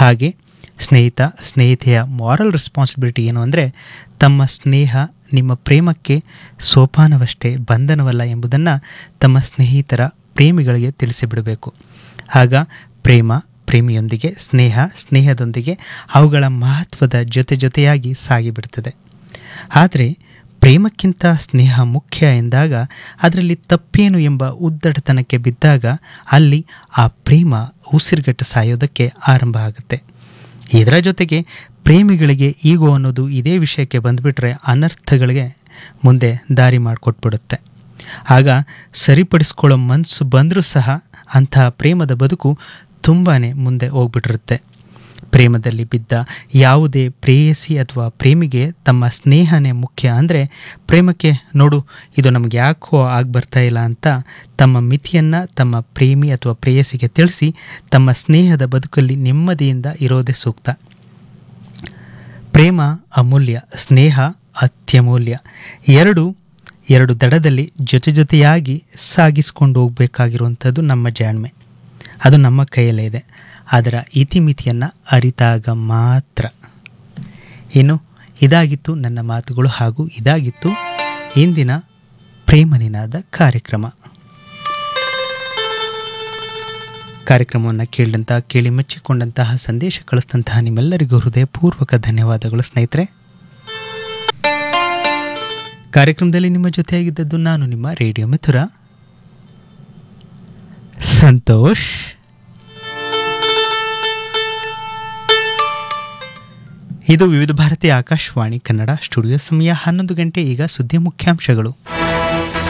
ಹಾಗೆ ಸ್ನೇಹಿತ ಸ್ನೇಹಿತೆಯ ಮಾರಲ್ ರೆಸ್ಪಾನ್ಸಿಬಿಲಿಟಿ ಏನು ಅಂದರೆ ತಮ್ಮ ಸ್ನೇಹ ನಿಮ್ಮ ಪ್ರೇಮಕ್ಕೆ ಸೋಪಾನವಷ್ಟೇ ಬಂಧನವಲ್ಲ ಎಂಬುದನ್ನು ತಮ್ಮ ಸ್ನೇಹಿತರ ಪ್ರೇಮಿಗಳಿಗೆ ತಿಳಿಸಿಬಿಡಬೇಕು ಆಗ ಪ್ರೇಮ ಪ್ರೇಮಿಯೊಂದಿಗೆ ಸ್ನೇಹ ಸ್ನೇಹದೊಂದಿಗೆ ಅವುಗಳ ಮಹತ್ವದ ಜೊತೆ ಜೊತೆಯಾಗಿ ಸಾಗಿಬಿಡ್ತದೆ ಆದರೆ ಪ್ರೇಮಕ್ಕಿಂತ ಸ್ನೇಹ ಮುಖ್ಯ ಎಂದಾಗ ಅದರಲ್ಲಿ ತಪ್ಪೇನು ಎಂಬ ಉದ್ದಟತನಕ್ಕೆ ಬಿದ್ದಾಗ ಅಲ್ಲಿ ಆ ಪ್ರೇಮ ಉಸಿರುಗಟ್ಟು ಸಾಯೋದಕ್ಕೆ ಆರಂಭ ಆಗುತ್ತೆ ಇದರ ಜೊತೆಗೆ ಪ್ರೇಮಿಗಳಿಗೆ ಈಗೋ ಅನ್ನೋದು ಇದೇ ವಿಷಯಕ್ಕೆ ಬಂದುಬಿಟ್ರೆ ಅನರ್ಥಗಳಿಗೆ ಮುಂದೆ ದಾರಿ ಮಾಡಿಕೊಟ್ಬಿಡುತ್ತೆ ಆಗ ಸರಿಪಡಿಸ್ಕೊಳ್ಳೋ ಮನಸ್ಸು ಬಂದರೂ ಸಹ ಅಂತಹ ಪ್ರೇಮದ ಬದುಕು ತುಂಬಾ ಮುಂದೆ ಹೋಗ್ಬಿಟ್ಟಿರುತ್ತೆ ಪ್ರೇಮದಲ್ಲಿ ಬಿದ್ದ ಯಾವುದೇ ಪ್ರೇಯಸಿ ಅಥವಾ ಪ್ರೇಮಿಗೆ ತಮ್ಮ ಸ್ನೇಹನೇ ಮುಖ್ಯ ಅಂದರೆ ಪ್ರೇಮಕ್ಕೆ ನೋಡು ಇದು ನಮಗೆ ಯಾಕೋ ಆಗಿ ಬರ್ತಾ ಇಲ್ಲ ಅಂತ ತಮ್ಮ ಮಿತಿಯನ್ನು ತಮ್ಮ ಪ್ರೇಮಿ ಅಥವಾ ಪ್ರೇಯಸಿಗೆ ತಿಳಿಸಿ ತಮ್ಮ ಸ್ನೇಹದ ಬದುಕಲ್ಲಿ ನೆಮ್ಮದಿಯಿಂದ ಇರೋದೇ ಸೂಕ್ತ ಪ್ರೇಮ ಅಮೂಲ್ಯ ಸ್ನೇಹ ಅತ್ಯಮೂಲ್ಯ ಎರಡು ಎರಡು ದಡದಲ್ಲಿ ಜೊತೆ ಜೊತೆಯಾಗಿ ಸಾಗಿಸ್ಕೊಂಡು ಹೋಗಬೇಕಾಗಿರುವಂಥದ್ದು ನಮ್ಮ ಜಾಣ್ಮೆ ಅದು ನಮ್ಮ ಕೈಯಲ್ಲೇ ಇದೆ ಅದರ ಇತಿಮಿತಿಯನ್ನು ಅರಿತಾಗ ಮಾತ್ರ ಇನ್ನು ಇದಾಗಿತ್ತು ನನ್ನ ಮಾತುಗಳು ಹಾಗೂ ಇದಾಗಿತ್ತು ಇಂದಿನ ಪ್ರೇಮನಿನಾದ ಕಾರ್ಯಕ್ರಮ ಕಾರ್ಯಕ್ರಮವನ್ನು ಕೇಳಿದಂಥ ಕೇಳಿ ಮೆಚ್ಚಿಕೊಂಡಂತಹ ಸಂದೇಶ ಕಳಿಸಿದಂತಹ ನಿಮ್ಮೆಲ್ಲರಿಗೂ ಹೃದಯಪೂರ್ವಕ ಧನ್ಯವಾದಗಳು ಸ್ನೇಹಿತರೆ ಕಾರ್ಯಕ್ರಮದಲ್ಲಿ ನಿಮ್ಮ ಜೊತೆಯಾಗಿದ್ದದ್ದು ನಾನು ನಿಮ್ಮ ರೇಡಿಯೋ ಮಿಥುರ ಸಂತೋಷ್ ಇದು ವಿವಿಧ ಭಾರತಿ ಆಕಾಶವಾಣಿ ಕನ್ನಡ ಸ್ಟುಡಿಯೋ ಸಮಯ ಹನ್ನೊಂದು ಗಂಟೆ ಈಗ ಸುದ್ದಿ ಮುಖ್ಯಾಂಶಗಳು